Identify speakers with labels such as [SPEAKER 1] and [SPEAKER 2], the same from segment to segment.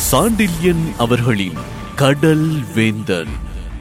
[SPEAKER 1] சாண்டில்யன் அவர்களின் கடல் வேந்தன்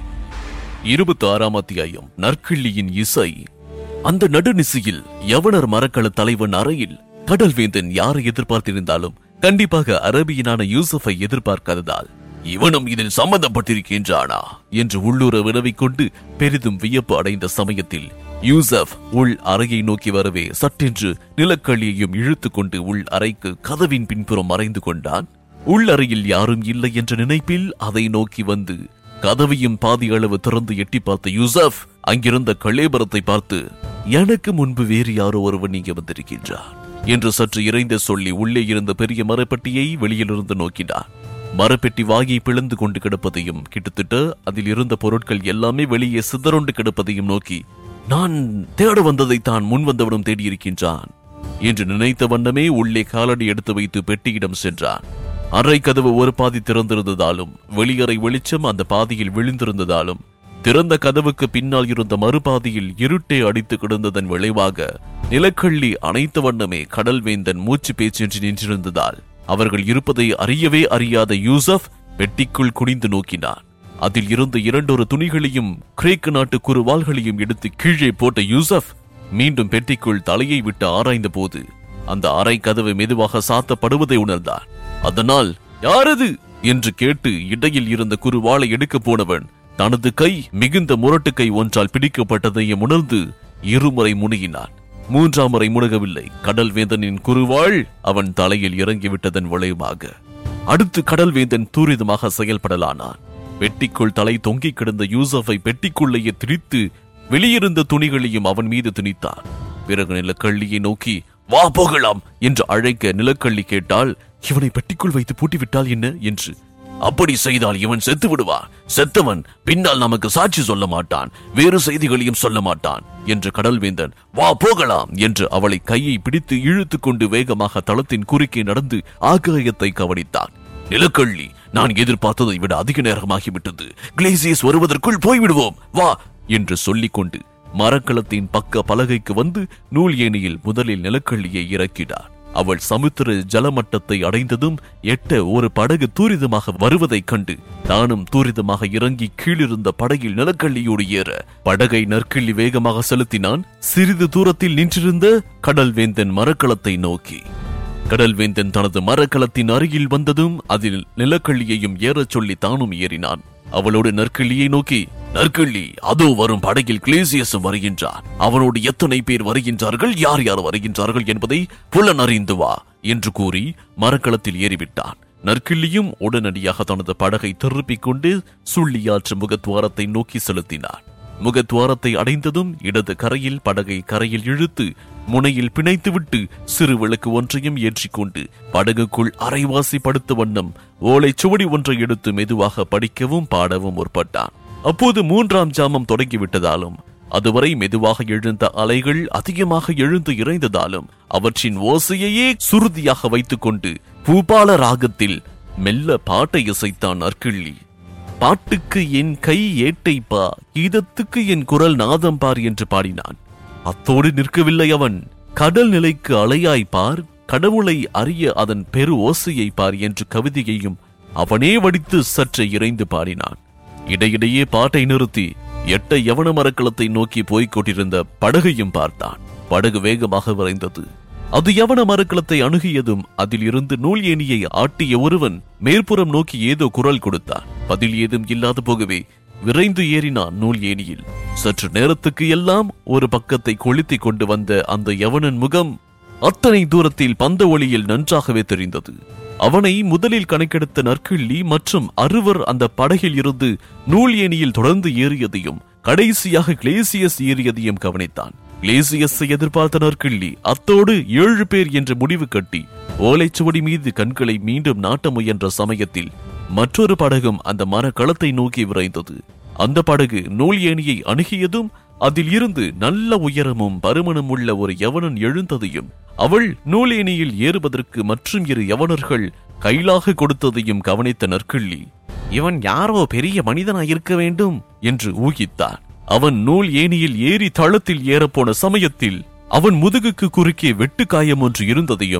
[SPEAKER 1] இருபத்தி ஆறாம் அத்தியாயம் நற்கிள்ளியின் இசை அந்த நடுநிசையில் யவனர் மரக்கள தலைவன் அறையில் கடல்வேந்தன் யாரை எதிர்பார்த்திருந்தாலும் கண்டிப்பாக அரபியனான யூசுஃபை எதிர்பார்க்காததால் இவனும் இதில் சம்பந்தப்பட்டிருக்கின்றானா என்று உள்ளூர வினவிக் கொண்டு பெரிதும் வியப்பு அடைந்த சமயத்தில் யூசப் உள் அறையை நோக்கி வரவே சட்டென்று நிலக்கள்ளியையும் இழுத்துக் கொண்டு உள் அறைக்கு கதவின் பின்புறம் மறைந்து கொண்டான் உள்ளறையில் யாரும் இல்லை என்ற நினைப்பில் அதை நோக்கி வந்து கதவையும் பாதி அளவு திறந்து எட்டி பார்த்த யூசப் அங்கிருந்த கள்ளேபரத்தை பார்த்து எனக்கு முன்பு வேறு யாரோ ஒருவன் இங்கே வந்திருக்கின்றார் என்று சற்று இறைந்த சொல்லி உள்ளே இருந்த பெரிய மரப்பெட்டியை வெளியிலிருந்து நோக்கினார் மரப்பெட்டி வாயை பிளந்து கொண்டு கிடப்பதையும் கிட்டத்தட்ட அதில் இருந்த பொருட்கள் எல்லாமே வெளியே சிதறொண்டு கிடப்பதையும் நோக்கி நான் தேட வந்ததை தான் முன் வந்தவனும் தேடியிருக்கின்றான் என்று நினைத்த வண்ணமே உள்ளே காலடி எடுத்து வைத்து பெட்டியிடம் சென்றான் அறை கதவு ஒரு பாதி திறந்திருந்ததாலும் வெளியறை வெளிச்சம் அந்த பாதியில் விழுந்திருந்ததாலும் திறந்த கதவுக்கு பின்னால் இருந்த மறுபாதியில் இருட்டே அடித்து கிடந்ததன் விளைவாக நிலக்கள்ளி அனைத்த வண்ணமே கடல்வேந்தன் மூச்சு பேச்சின்றி நின்றிருந்ததால் அவர்கள் இருப்பதை அறியவே அறியாத யூசப் பெட்டிக்குள் குனிந்து நோக்கினான் அதில் இருந்த இரண்டொரு துணிகளையும் கிரேக்கு நாட்டு குறுவாள்களையும் எடுத்து கீழே போட்ட யூசப் மீண்டும் பெட்டிக்குள் தலையை விட்டு ஆராய்ந்த போது அந்த அறை கதவு மெதுவாக சாத்தப்படுவதை உணர்ந்தான் அதனால் யாரது என்று கேட்டு இடையில் இருந்த குறுவாளை எடுக்கப் போனவன் தனது கை மிகுந்த முரட்டு கை ஒன்றால் பிடிக்கப்பட்டதையும் உணர்ந்து இருமுறை முனகினான் மூன்றாம் முறை முனகவில்லை கடல் வேந்தனின் குறுவாள் அவன் தலையில் இறங்கிவிட்டதன் விளைவாக அடுத்து கடல் வேந்தன் தூரிதமாக செயல்படலானான் பெட்டிக்குள் தலை தொங்கிக் கிடந்த யூசஃபை பெட்டிக்குள்ளேயே திரித்து வெளியிருந்த துணிகளையும் அவன் மீது திணித்தான் பிறகு நிலக்கள்ளியை நோக்கி வா போகலாம் என்று அழைக்க நிலக்கள்ளி கேட்டால் இவனை பெட்டிக்குள் வைத்து பூட்டிவிட்டால் என்ன என்று அப்படி செய்தால் இவன் செத்து விடுவான் செத்தவன் பின்னால் நமக்கு சாட்சி சொல்ல மாட்டான் வேறு செய்திகளையும் சொல்ல மாட்டான் என்று கடல்வேந்தன் வா போகலாம் என்று அவளை கையை பிடித்து இழுத்துக் கொண்டு வேகமாக தளத்தின் குறுக்கே நடந்து ஆகாயத்தை கவனித்தான் நிலக்கள்ளி நான் எதிர்பார்த்ததை விட அதிக நேரமாகிவிட்டது கிளேசியஸ் வருவதற்குள் போய்விடுவோம் வா என்று சொல்லிக்கொண்டு மரக்களத்தின் பக்க பலகைக்கு வந்து நூல் ஏணியில் முதலில் நிலக்கள்ளியை இறக்கினார் அவள் சமுத்திர ஜலமட்டத்தை அடைந்ததும் எட்ட ஒரு படகு தூரிதமாக வருவதைக் கண்டு தானும் தூரிதமாக இறங்கி கீழிருந்த படகில் நிலக்கள்ளியோடு ஏற படகை நற்கிள்ளி வேகமாக செலுத்தினான் சிறிது தூரத்தில் நின்றிருந்த கடல்வேந்தன் மரக்களத்தை நோக்கி கடல்வேந்தன் தனது மரக்கலத்தின் அருகில் வந்ததும் அதில் நிலக்கள்ளியையும் ஏறச் சொல்லி தானும் ஏறினான் அவளோடு நற்கிள்ளியை நோக்கி நற்கிள்ளி அதோ வரும் படகில் கிளேசியஸும் வருகின்றார் அவனோடு எத்தனை பேர் வருகின்றார்கள் யார் யார் வருகின்றார்கள் என்பதை புலன் அறிந்து வா என்று கூறி மரக்களத்தில் ஏறிவிட்டான் நற்கிள்ளியும் உடனடியாக தனது படகை திருப்பிக் கொண்டு சுள்ளியாற்று முகத்வாரத்தை நோக்கி செலுத்தினான் முகத்வாரத்தை அடைந்ததும் இடது கரையில் படகை கரையில் இழுத்து முனையில் பிணைத்துவிட்டு சிறு விளக்கு ஒன்றையும் ஏற்றிக்கொண்டு படகுக்குள் அரைவாசி படுத்த வண்ணம் ஓலைச் சுவடி ஒன்றை எடுத்து மெதுவாக படிக்கவும் பாடவும் முற்பட்டான் அப்போது மூன்றாம் ஜாமம் தொடங்கிவிட்டதாலும் அதுவரை மெதுவாக எழுந்த அலைகள் அதிகமாக எழுந்து இறைந்ததாலும் அவற்றின் ஓசையையே சுருதியாக வைத்துக்கொண்டு பூபால ராகத்தில் மெல்ல பாட்டை இசைத்தான் அற்கிள்ளி பாட்டுக்கு என் கை ஏட்டை பா கீதத்துக்கு என் குரல் நாதம் பார் என்று பாடினான் அத்தோடு நிற்கவில்லை அவன் கடல் நிலைக்கு அலையாய் பார் கடவுளை அறிய அதன் பெரு ஓசையை பார் என்று கவிதையையும் அவனே வடித்து சற்று இறைந்து பாடினான் இடையிடையே பாட்டை நிறுத்தி எட்ட யவன மரக்களத்தை நோக்கி போய்க் கொண்டிருந்த படகையும் பார்த்தான் படகு வேகமாக விரைந்தது அது யவன மரக்களத்தை அணுகியதும் அதில் இருந்து நூல் ஏணியை ஆட்டிய ஒருவன் மேற்புறம் நோக்கி ஏதோ குரல் கொடுத்தான் பதில் ஏதும் இல்லாது போகவே விரைந்து ஏறினான் நூல் ஏணியில் சற்று நேரத்துக்கு எல்லாம் ஒரு பக்கத்தை கொளுத்திக் கொண்டு வந்த அந்த யவனன் முகம் அத்தனை தூரத்தில் பந்த ஒளியில் நன்றாகவே தெரிந்தது அவனை முதலில் கணக்கெடுத்த நற்கிள்ளி மற்றும் அறுவர் அந்த படகில் இருந்து நூல் ஏணியில் தொடர்ந்து ஏறியதையும் கடைசியாக கிளேசியஸ் ஏறியதையும் கவனித்தான் கிளேசியஸை எதிர்பார்த்த நற்கிள்ளி அத்தோடு ஏழு பேர் என்ற முடிவு கட்டி ஓலைச்சுவடி மீது கண்களை மீண்டும் நாட்ட முயன்ற சமயத்தில் மற்றொரு படகும் அந்த மரக்களத்தை நோக்கி விரைந்தது அந்த படகு நூல் ஏணியை அணுகியதும் அதில் இருந்து நல்ல உயரமும் பருமனும் உள்ள ஒரு யவனன் எழுந்ததையும் அவள் நூலேணியில் ஏறுவதற்கு மற்றும் இரு யவனர்கள் கைலாக கொடுத்ததையும் கவனித்த நற்கிள்ளி இவன் யாரோ பெரிய மனிதனாயிருக்க வேண்டும் என்று ஊகித்தான் அவன் நூல் ஏணியில் ஏறி தளத்தில் ஏறப்போன சமயத்தில் அவன் முதுகுக்கு குறுக்கே வெட்டு காயம் ஒன்று இருந்ததையும்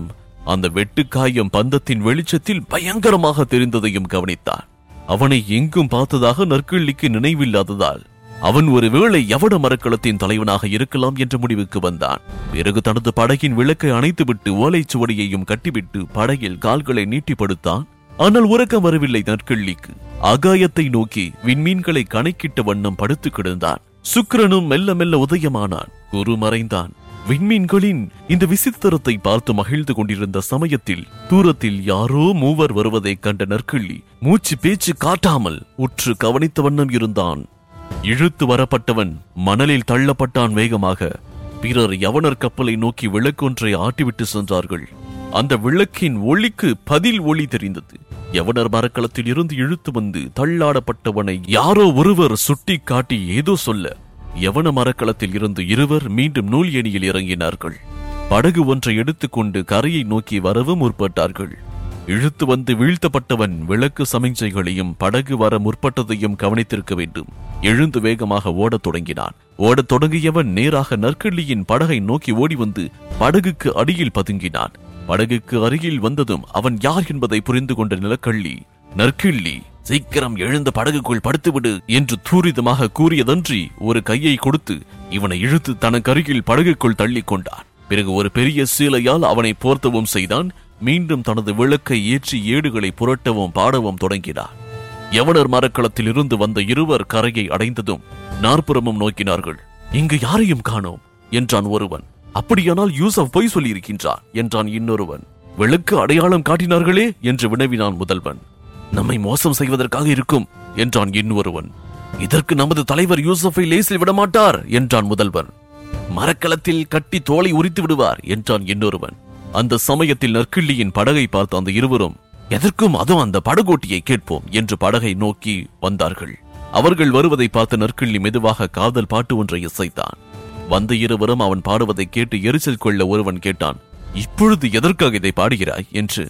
[SPEAKER 1] அந்த வெட்டுக்காயம் பந்தத்தின் வெளிச்சத்தில் பயங்கரமாக தெரிந்ததையும் கவனித்தான் அவனை எங்கும் பார்த்ததாக நற்கிள்ளிக்கு நினைவில்லாததால் அவன் ஒருவேளை யவன மரக்களத்தின் தலைவனாக இருக்கலாம் என்ற முடிவுக்கு வந்தான் பிறகு தனது படகின் விளக்கை அணைத்துவிட்டு ஓலைச்சுவடியையும் கட்டிவிட்டு படகில் கால்களை நீட்டி படுத்தான் ஆனால் உறக்கம் வரவில்லை நற்கிள்ளிக்கு ஆகாயத்தை நோக்கி விண்மீன்களை கணக்கிட்ட வண்ணம் படுத்து கிடந்தான் சுக்கிரனும் மெல்ல மெல்ல உதயமானான் குரு மறைந்தான் விண்மீன்களின் இந்த விசித்திரத்தை பார்த்து மகிழ்ந்து கொண்டிருந்த சமயத்தில் தூரத்தில் யாரோ மூவர் வருவதைக் கண்ட நற்கிள்ளி மூச்சு பேச்சு காட்டாமல் உற்று கவனித்த வண்ணம் இருந்தான் இழுத்து வரப்பட்டவன் மணலில் தள்ளப்பட்டான் வேகமாக பிறர் யவனர் கப்பலை நோக்கி விளக்கொன்றை ஆட்டிவிட்டு சென்றார்கள் அந்த விளக்கின் ஒளிக்கு பதில் ஒளி தெரிந்தது யவனர் மரக்களத்தில் இருந்து இழுத்து வந்து தள்ளாடப்பட்டவனை யாரோ ஒருவர் சுட்டி காட்டி ஏதோ சொல்ல யவன மரக்களத்தில் இருந்து இருவர் மீண்டும் நூல் ஏணியில் இறங்கினார்கள் படகு ஒன்றை எடுத்துக்கொண்டு கரையை நோக்கி வரவும் முற்பட்டார்கள் இழுத்து வந்து வீழ்த்தப்பட்டவன் விளக்கு சமிஞ்சைகளையும் படகு வர முற்பட்டதையும் கவனித்திருக்க வேண்டும் எழுந்து வேகமாக ஓடத் தொடங்கினான் ஓடத் தொடங்கியவன் நேராக நற்கிள்ளியின் படகை நோக்கி ஓடி வந்து படகுக்கு அடியில் பதுங்கினான் படகுக்கு அருகில் வந்ததும் அவன் யார் என்பதை புரிந்து கொண்ட நிலக்கள்ளி நற்கிள்ளி சீக்கிரம் எழுந்த படகுக்குள் படுத்துவிடு என்று தூரிதமாக கூறியதன்றி ஒரு கையை கொடுத்து இவனை இழுத்து தனக்கு அருகில் படகுக்குள் தள்ளிக் கொண்டான் பிறகு ஒரு பெரிய சீலையால் அவனை போர்த்தவும் செய்தான் மீண்டும் தனது விளக்கை ஏற்றி ஏடுகளை புரட்டவும் பாடவும் தொடங்கினார் யவனர் மரக்களத்தில் இருந்து வந்த இருவர் கரையை அடைந்ததும் நாற்புறமும் நோக்கினார்கள் இங்கு யாரையும் காணோம் என்றான் ஒருவன் அப்படியானால் யூசப் பொய் சொல்லியிருக்கின்றான் என்றான் இன்னொருவன் விளக்கு அடையாளம் காட்டினார்களே என்று வினவினான் முதல்வன் நம்மை மோசம் செய்வதற்காக இருக்கும் என்றான் இன்னொருவன் இதற்கு நமது தலைவர் யூசஃபை லேசில் விடமாட்டார் என்றான் முதல்வன் மரக்கலத்தில் கட்டி தோலை உரித்து விடுவார் என்றான் இன்னொருவன் அந்த சமயத்தில் நற்கிள்ளியின் படகை பார்த்த அந்த இருவரும் எதற்கும் அதுவும் அந்த படகோட்டியை கேட்போம் என்று படகை நோக்கி வந்தார்கள் அவர்கள் வருவதை பார்த்த நற்கிள்ளி மெதுவாக காதல் பாட்டு ஒன்றை இசைத்தான் வந்த இருவரும் அவன் பாடுவதை கேட்டு எரிச்சல் கொள்ள ஒருவன் கேட்டான் இப்பொழுது எதற்காக இதை பாடுகிறாய் என்று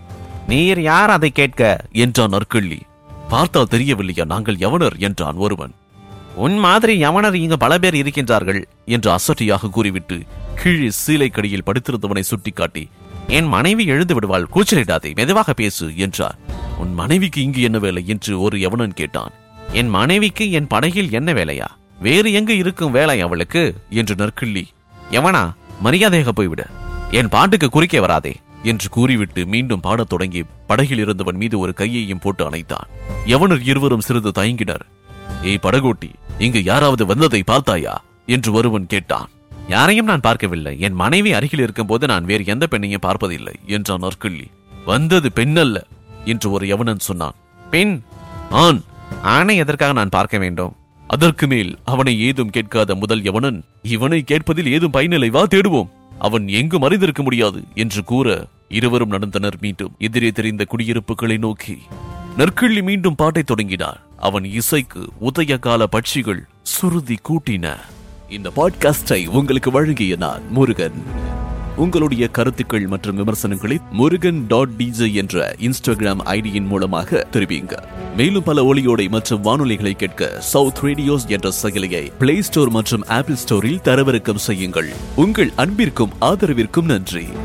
[SPEAKER 2] நீர் யார் அதை கேட்க
[SPEAKER 1] என்றான் நற்கிள்ளி பார்த்தால் தெரியவில்லையா நாங்கள் யவனர் என்றான் ஒருவன்
[SPEAKER 2] உன் மாதிரி யவனர் இங்கு பல பேர் இருக்கின்றார்கள்
[SPEAKER 1] என்று அசட்டியாக கூறிவிட்டு கீழே சீலைக்கடியில் படுத்திருந்தவனை சுட்டிக்காட்டி
[SPEAKER 2] என் மனைவி எழுந்து விடுவாள் கூச்சலிடாதே மெதுவாக பேசு
[SPEAKER 1] என்றார் உன் மனைவிக்கு இங்கு என்ன வேலை என்று ஒரு யவனன் கேட்டான்
[SPEAKER 2] என் மனைவிக்கு என் படகில் என்ன வேலையா வேறு எங்கு இருக்கும் வேலை அவளுக்கு
[SPEAKER 1] என்று நற்கிள்ளி
[SPEAKER 2] எவனா மரியாதையாக போய்விடு என் பாட்டுக்கு குறுக்கே வராதே
[SPEAKER 1] என்று கூறிவிட்டு மீண்டும் பாடத் தொடங்கி படகில் இருந்தவன் மீது ஒரு கையையும் போட்டு அணைத்தான் யவனர் இருவரும் சிறிது தயங்கினர் ஏய் படகோட்டி இங்கு யாராவது வந்ததை பார்த்தாயா என்று ஒருவன் கேட்டான்
[SPEAKER 2] யாரையும் நான் பார்க்கவில்லை என் மனைவி அருகில் இருக்கும்போது நான் வேறு எந்த பெண்ணையும் பார்ப்பதில்லை
[SPEAKER 1] என்றான் நற்கிள்ளி வந்தது பெண்ணல்ல என்று ஒரு யவனன் சொன்னான்
[SPEAKER 2] பெண்
[SPEAKER 1] ஆண்
[SPEAKER 2] ஆணை எதற்காக நான் பார்க்க வேண்டும்
[SPEAKER 1] அதற்கு மேல் அவனை ஏதும் கேட்காத முதல் யவனன் இவனை கேட்பதில் ஏதும் பயனில்லை வா தேடுவோம் அவன் எங்கு மறைந்திருக்க முடியாது என்று கூற இருவரும் நடந்தனர் மீண்டும் எதிரே தெரிந்த குடியிருப்புகளை நோக்கி நற்கிள்ளி மீண்டும் பாட்டைத் தொடங்கினார் அவன் இசைக்கு உதய கால பட்சிகள் சுருதி கூட்டின இந்த பாட்காஸ்டை உங்களுக்கு வழங்கிய நான் முருகன் உங்களுடைய கருத்துக்கள் மற்றும் விமர்சனங்களை முருகன் டாட் டிஜே என்ற இன்ஸ்டாகிராம் ஐடியின் மூலமாக தெரிவிங்க மேலும் பல ஒளியோடை மற்றும் வானொலிகளை கேட்க சவுத் ரேடியோஸ் என்ற செயலியை பிளே ஸ்டோர் மற்றும் ஆப்பிள் ஸ்டோரில் தரவிறக்கம் செய்யுங்கள் உங்கள் அன்பிற்கும் ஆதரவிற்கும் நன்றி